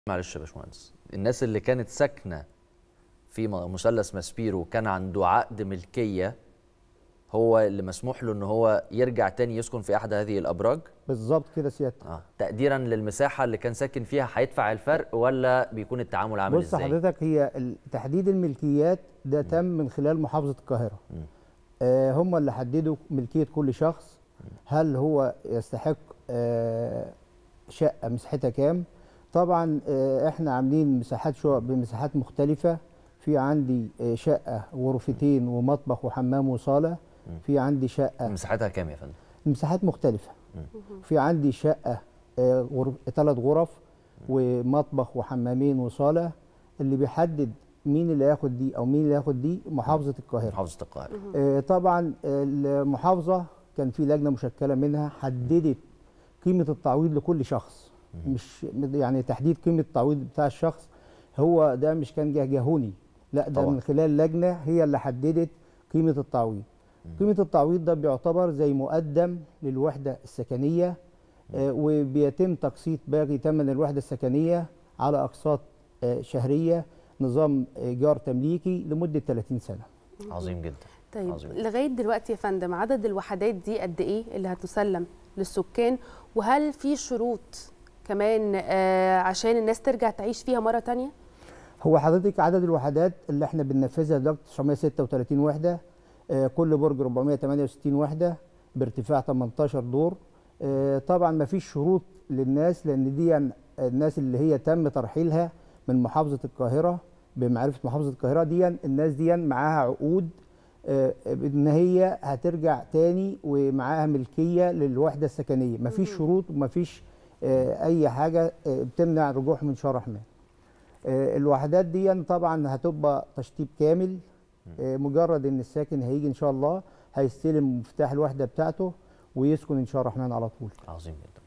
معلش يا باشمهندس الناس اللي كانت ساكنه في م- مثلث ماسبيرو كان عنده عقد ملكيه هو اللي مسموح له ان هو يرجع تاني يسكن في احد هذه الابراج بالظبط كده سيادتك اه تقديرا للمساحه اللي كان ساكن فيها هيدفع الفرق ولا بيكون التعامل عامل بص ازاي حضرتك هي ال- تحديد الملكيات ده تم من خلال محافظه القاهره آه هم اللي حددوا ملكيه كل شخص هل هو يستحق آه شقه مساحتها كام طبعا آه احنا عاملين مساحات شقق بمساحات مختلفه في عندي آه شقه غرفتين ومطبخ وحمام وصاله في عندي شقه مساحتها كام يا فندم مساحات مختلفة في عندي شقة آه، غرف ثلاث غرف ومطبخ وحمامين وصالة اللي بيحدد مين اللي هياخد دي او مين اللي هياخد دي محافظة القاهرة محافظه القاهره آه، طبعا المحافظة كان في لجنة مشكلة منها حددت قيمة التعويض لكل شخص مش يعني تحديد قيمة التعويض بتاع الشخص هو ده مش كان جهجهوني لا ده طبعا. من خلال لجنة هي اللي حددت قيمة التعويض قيمة التعويض ده بيعتبر زي مقدم للوحدة السكنية آه، وبيتم تقسيط باقي ثمن الوحدة السكنية على أقساط آه، شهرية نظام إيجار تمليكي لمدة 30 سنة عظيم جدا طيب عظيم. لغايه دلوقتي يا فندم عدد الوحدات دي قد ايه اللي هتسلم للسكان وهل في شروط كمان آه عشان الناس ترجع تعيش فيها مره تانية هو حضرتك عدد الوحدات اللي احنا بننفذها دلوقتي 936 وحده آه، كل برج 468 وحده بارتفاع 18 دور آه، طبعا ما فيش شروط للناس لان دي الناس اللي هي تم ترحيلها من محافظه القاهره بمعرفه محافظه القاهره دي الناس دي معاها عقود آه، ان هي هترجع تاني ومعاها ملكيه للوحده السكنيه ما فيش شروط وما فيش آه، اي حاجه آه، بتمنع الرجوع من شهر رحمن آه، الوحدات دي طبعا هتبقى تشطيب كامل آه، مجرد ان الساكن هيجي ان شاء الله هيستلم مفتاح الوحده بتاعته ويسكن ان شاء الله الرحمن على طول عظيم جدا